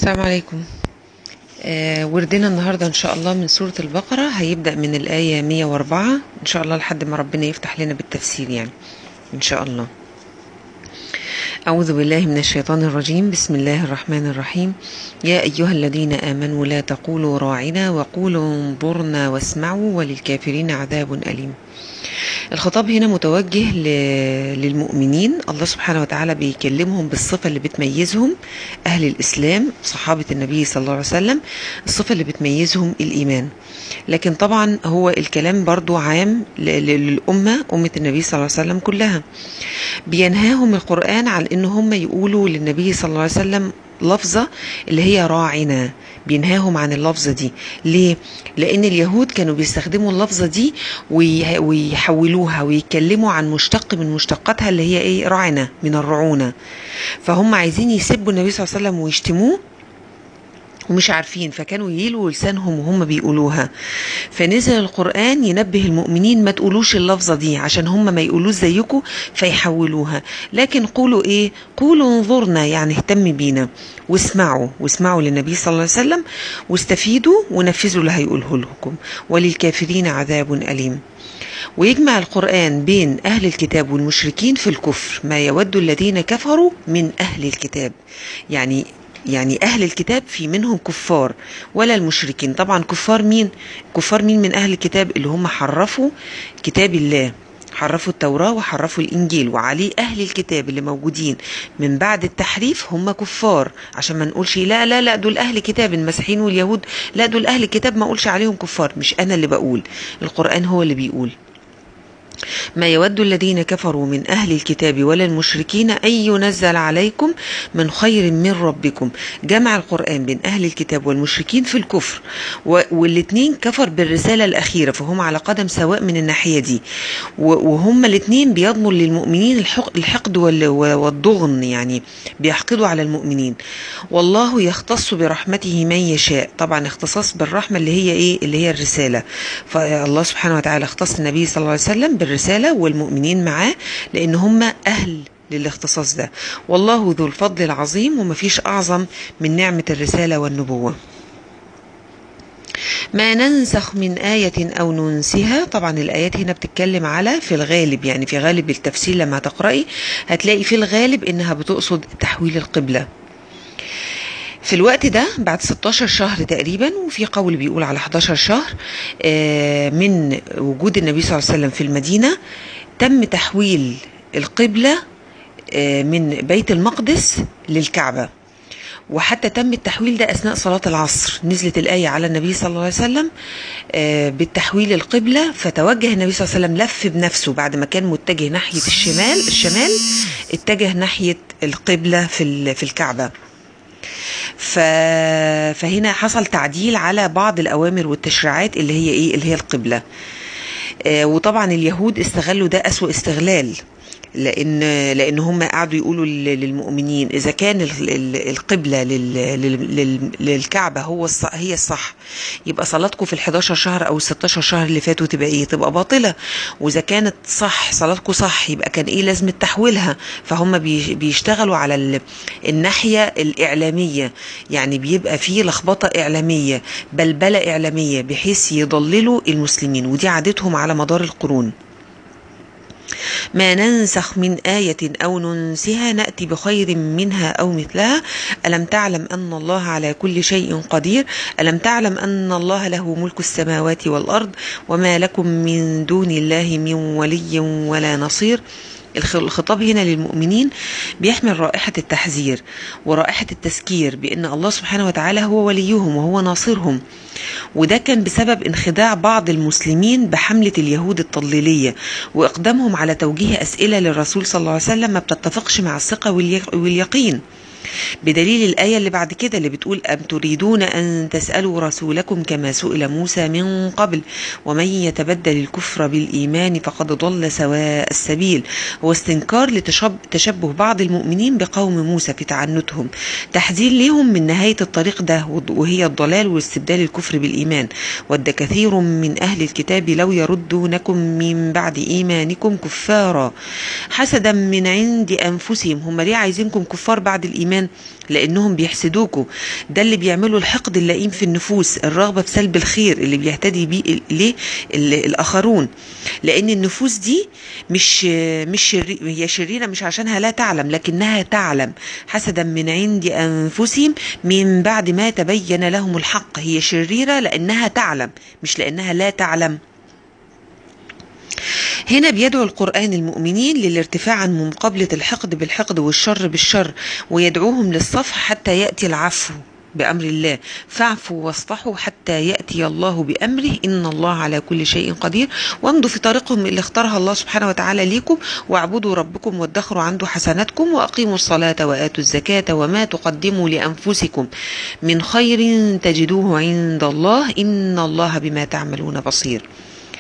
السلام عليكم آه وردنا النهاردة إن شاء الله من سورة البقرة هيبدأ من الآية 104 إن شاء الله لحد ما ربنا يفتح لنا بالتفسير يعني إن شاء الله أعوذ بالله من الشيطان الرجيم بسم الله الرحمن الرحيم يا أيها الذين آمنوا لا تقولوا راعنا وقولوا انظرنا واسمعوا وللكافرين عذاب أليم الخطاب هنا متوجه للمؤمنين الله سبحانه وتعالى بيكلمهم بالصفة اللي بتميزهم أهل الإسلام صحابة النبي صلى الله عليه وسلم الصفة اللي بتميزهم الإيمان لكن طبعا هو الكلام برضو عام للأمة أمة النبي صلى الله عليه وسلم كلها بينهاهم القرآن عن إن هم يقولوا للنبي صلى الله عليه وسلم لفظة اللي هي راعنا بينهاهم عن اللفظة دي ليه؟ لأن اليهود كانوا بيستخدموا اللفظة دي ويحولوها ويتكلموا عن مشتق من مشتقاتها اللي هي ايه رعنا من الرعونة فهم عايزين يسبوا النبي صلى الله عليه وسلم ويشتموه ومش عارفين فكانوا يلوا لسانهم وهم بيقولوها فنزل القرآن ينبه المؤمنين ما تقولوش اللفظة دي عشان هم ما يقولوش زيكم فيحولوها لكن قولوا ايه قولوا انظرنا يعني اهتم بينا واسمعوا واسمعوا للنبي صلى الله عليه وسلم واستفيدوا ونفذوا اللي هيقوله لكم وللكافرين عذاب أليم ويجمع القرآن بين أهل الكتاب والمشركين في الكفر ما يود الذين كفروا من أهل الكتاب يعني يعني أهل الكتاب في منهم كفار ولا المشركين طبعا كفار مين كفار مين من أهل الكتاب اللي هم حرفوا كتاب الله حرفوا التوراة وحرفوا الإنجيل وعليه أهل الكتاب اللي موجودين من بعد التحريف هم كفار عشان ما نقولش لا لا لا دول أهل كتاب المسيحيين واليهود لا دول أهل كتاب ما أقولش عليهم كفار مش أنا اللي بقول القرآن هو اللي بيقول ما يود الذين كفروا من أهل الكتاب ولا المشركين أن ينزل عليكم من خير من ربكم جمع القرآن بين أهل الكتاب والمشركين في الكفر والاثنين كفر بالرسالة الأخيرة فهم على قدم سواء من الناحية دي وهم الاثنين بيضمن للمؤمنين الحقد والضغن يعني بيحقدوا على المؤمنين والله يختص برحمته من يشاء طبعا اختصاص بالرحمة اللي هي ايه اللي هي الرسالة فالله سبحانه وتعالى اختص النبي صلى الله عليه وسلم بالرسالة والمؤمنين معاه لأن هم أهل للاختصاص ده والله ذو الفضل العظيم ومفيش أعظم من نعمة الرسالة والنبوة ما ننسخ من آية أو ننسها طبعا الآيات هنا بتتكلم على في الغالب يعني في غالب التفسير لما تقرأي هتلاقي في الغالب إنها بتقصد تحويل القبلة في الوقت ده بعد 16 شهر تقريبا وفي قول بيقول على 11 شهر من وجود النبي صلى الله عليه وسلم في المدينة تم تحويل القبلة من بيت المقدس للكعبة وحتى تم التحويل ده أثناء صلاة العصر نزلت الآية على النبي صلى الله عليه وسلم بالتحويل القبلة فتوجه النبي صلى الله عليه وسلم لف بنفسه بعد ما كان متجه ناحية الشمال الشمال اتجه ناحية القبلة في في الكعبة ف... فهنا حصل تعديل على بعض الأوامر والتشريعات اللي هي إيه اللي هي القبلة آه وطبعا اليهود استغلوا ده أسوأ استغلال لان لان هم قعدوا يقولوا للمؤمنين اذا كان القبله للكعبه هو الصح هي الصح يبقى صلاتكم في ال11 شهر او ال16 شهر اللي فاتوا تبقى ايه تبقى باطله واذا كانت صح صلاتكم صح يبقى كان ايه لازم تحويلها فهم بيشتغلوا على الناحيه الاعلاميه يعني بيبقى فيه لخبطه اعلاميه بلبله اعلاميه بحيث يضللوا المسلمين ودي عادتهم على مدار القرون ما ننسخ من آية أو ننسها نأتي بخير منها أو مثلها ألم تعلم أن الله على كل شيء قدير ألم تعلم أن الله له ملك السماوات والأرض وما لكم من دون الله من ولي ولا نصير الخطاب هنا للمؤمنين بيحمل رائحة التحذير ورائحة التذكير بأن الله سبحانه وتعالى هو وليهم وهو ناصرهم وده كان بسبب انخداع بعض المسلمين بحملة اليهود التضليلية وإقدامهم على توجيه أسئلة للرسول صلى الله عليه وسلم ما بتتفقش مع الثقة واليقين بدليل الآية اللي بعد كده اللي بتقول أم تريدون أن تسألوا رسولكم كما سئل موسى من قبل ومن يتبدل الكفر بالإيمان فقد ضل سواء السبيل هو استنكار لتشبه بعض المؤمنين بقوم موسى في تعنتهم تحذير لهم من نهاية الطريق ده وهي الضلال واستبدال الكفر بالإيمان ود كثير من أهل الكتاب لو يردونكم من بعد إيمانكم كفارا حسدا من عند أنفسهم هم ليه عايزينكم كفار بعد الإيمان الإيمان لأنهم بيحسدوكوا ده اللي بيعملوا الحقد اللئيم في النفوس الرغبة في سلب الخير اللي بيهتدي بيه ليه الآخرون لأن النفوس دي مش مش شري هي شريرة مش عشانها لا تعلم لكنها تعلم حسدا من عند أنفسهم من بعد ما تبين لهم الحق هي شريرة لأنها تعلم مش لأنها لا تعلم هنا بيدعو القرآن المؤمنين للارتفاع عن مقابلة الحقد بالحقد والشر بالشر ويدعوهم للصفح حتى يأتي العفو بأمر الله فاعفوا واصفحوا حتى يأتي الله بأمره إن الله على كل شيء قدير وامضوا في طريقهم اللي اختارها الله سبحانه وتعالى ليكم واعبدوا ربكم وادخروا عنده حسناتكم وأقيموا الصلاة وآتوا الزكاة وما تقدموا لأنفسكم من خير تجدوه عند الله إن الله بما تعملون بصير